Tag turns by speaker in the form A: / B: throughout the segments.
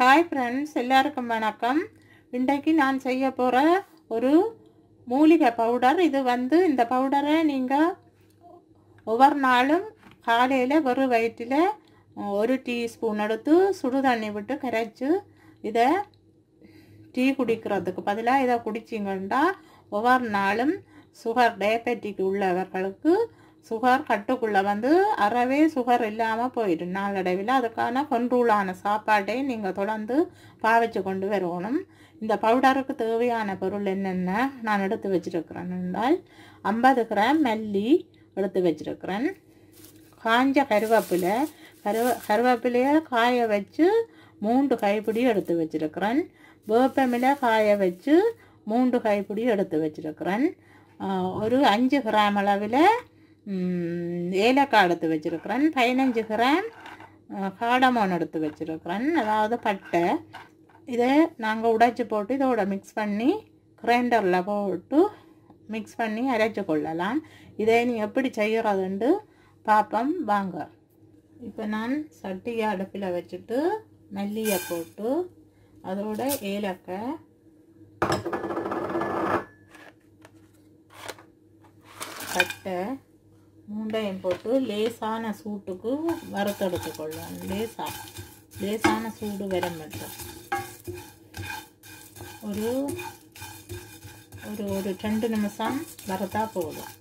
A: hi friends எல்லாருக்கும் வணக்கம் இன்றைக்கு நான் செய்ய போகிற ஒரு மூலிகை பவுடர் இது வந்து இந்த பவுடரை நீங்கள் ஒவ்வொரு நாளும் காலையில் வெறும் வயிற்றில் ஒரு டீஸ்பூன் எடுத்து சுடு தண்ணி விட்டு கரைச்சி இதை டீ குடிக்கிறதுக்கு பதிலாக இதை குடிச்சிங்கன்னா ஒவ்வொரு நாளும் சுகர் டயபெட்டிக் உள்ளவர்களுக்கு சுகர் கட்டுக்குள்ளே வந்து அறவே சுகர் இல்லாமல் போயிடும் நாளடைவில் அதுக்கான கொன்றூளான சாப்பாட்டை நீங்கள் தொடர்ந்து பாவிச்சு கொண்டு வரணும் இந்த பவுடருக்கு தேவையான பொருள் என்னென்ன நான் எடுத்து வச்சிருக்கிறேன் என்றால் ஐம்பது கிராம் மல்லி எடுத்து வச்சிருக்கிறேன் காஞ்ச கருவேப்பிலை கருவ கருவேப்பிலையை காய வச்சு மூன்று கைப்பிடி எடுத்து வச்சிருக்கிறேன் வேப்பமிலை காய வச்சு மூன்று கைப்பிடி எடுத்து வச்சிருக்கிறேன் ஒரு அஞ்சு கிராம் அளவில் ஏலக்காய் எடுத்து வச்சுருக்கிறேன் பதினஞ்சு கிராம் காடமோன் எடுத்து வச்சுருக்கிறேன் அதாவது பட்டை இதை நாங்கள் உடைச்சி போட்டு இதோட மிக்ஸ் பண்ணி கிரைண்டரில் போட்டு மிக்ஸ் பண்ணி அரைச்சி கொள்ளலாம் இதை நீ எப்படி செய்கிறதுண்டு பார்ப்போம் வாங்க இப்போ நான் சட்டியை அடுப்பில் வச்சுட்டு மல்லியை போட்டு அதோட ஏலக்காய் பட்டை மூண்டையும் போட்டு லேசான சூட்டுக்கு வறுத்தெடுத்து கொள்ளலாம் லேசாக லேசான சூடு வர மட்டும் ஒரு ஒரு ஒரு ரெண்டு நிமிஷம் வறுத்தா போதும்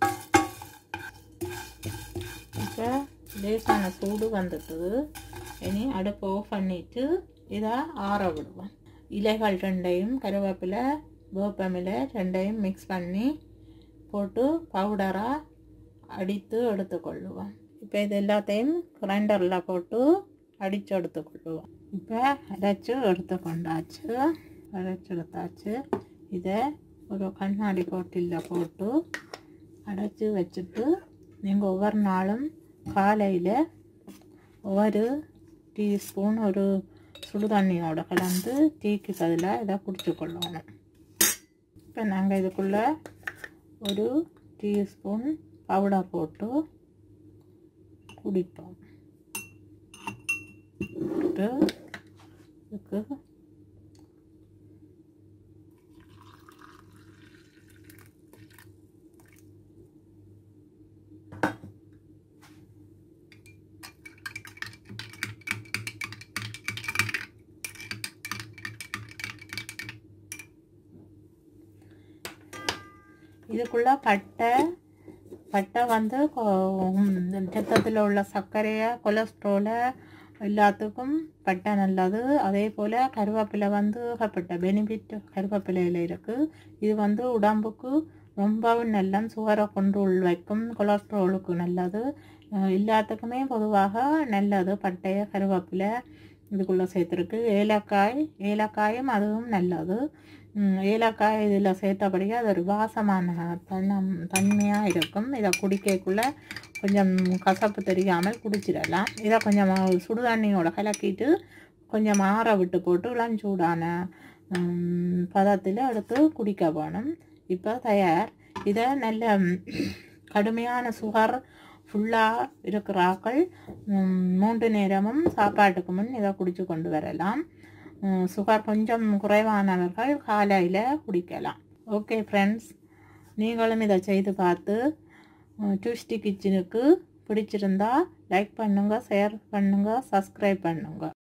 A: இப்போ லேசான சூடு வந்துட்டு இனி அடுப்பை ஆஃப் பண்ணிட்டு இதை ஆற விடுவேன் இலைகள் ரெண்டையும் கருவேப்பிலை வேப்பமிலை ரெண்டையும் மிக்ஸ் பண்ணி போட்டு பவுடராக அடித்து எடுத்துக்கொள்ளுவேன் இப்போ இது எல்லாத்தையும் கிரைண்டரில் போட்டு அடித்து எடுத்துக்கொள்ளுவேன் இப்போ அரைச்சி எடுத்துக்கொண்டாச்சு அரைச்சி எடுத்தாச்சு இதை ஒரு கண்ணாடி கோட்டிலில் போட்டு அடைச்சி வச்சுட்டு நீங்கள் ஒவ்வொரு நாளும் காலையில் ஒவ்வொரு டீஸ்பூன் ஒரு சுடு தண்ணியோட கலந்து டீக்கு பதிலாக இதை குடிச்சுக்கொள்ளணும் இப்போ நாங்கள் இதுக்குள்ளே ஒரு டீஸ்பூன் பவுடர் போட்டு குடிப்போம் போட்டு இதுக்கு இதுக்குள்ள பட்டை பட்டை வந்து ரத்தத்தில் உள்ள சர்க்கரையை கொலஸ்ட்ரோலை எல்லாத்துக்கும் பட்டை நல்லது அதே போல் கருவேப்பிலை வந்து ஏகப்பட்ட பெனிஃபிட் கருவேப்பிலையில் இருக்குது இது வந்து உடம்புக்கு ரொம்பவும் நல்ல சுகரை கொண்டு வைக்கும் கொலஸ்ட்ரோலுக்கு நல்லது எல்லாத்துக்குமே பொதுவாக நல்லது பட்டைய கருவேப்பிலை இதுக்குள்ளே சேர்த்துருக்கு ஏலக்காய் ஏலக்காயும் அதுவும் நல்லது ஏலக்காய் இதில் சேர்த்தபடியே அது ஒரு வாசமான தன்னம் தன்மையாக இருக்கும் இதை குடிக்கக்குள்ளே கொஞ்சம் கசப்பு தெரியாமல் குடிச்சிடலாம் இதை கொஞ்சம் சுடுதண்ணியோட கலக்கிட்டு கொஞ்சம் ஆற விட்டு போட்டு இளஞ்சூடான பதத்தில் எடுத்து குடிக்க வேணும் இப்போ தயார் இதை நல்ல கடுமையான சுகர் ஃபுல்லாக இருக்கிறாக்கள் மூன்று நேரமும் சாப்பாட்டுக்கு முன் இதை குடித்து கொண்டு வரலாம் சுகர் கொஞ்சம் குறைவானவர்கள் காலையில் குடிக்கலாம் ஓகே ஃப்ரெண்ட்ஸ் நீங்களும் இதை செய்து பார்த்து டியூஸ்டி கிச்சனுக்கு பிடிச்சிருந்தா லைக் பண்ணுங்கள் ஷேர் பண்ணுங்கள் சப்ஸ்கிரைப் பண்ணுங்கள்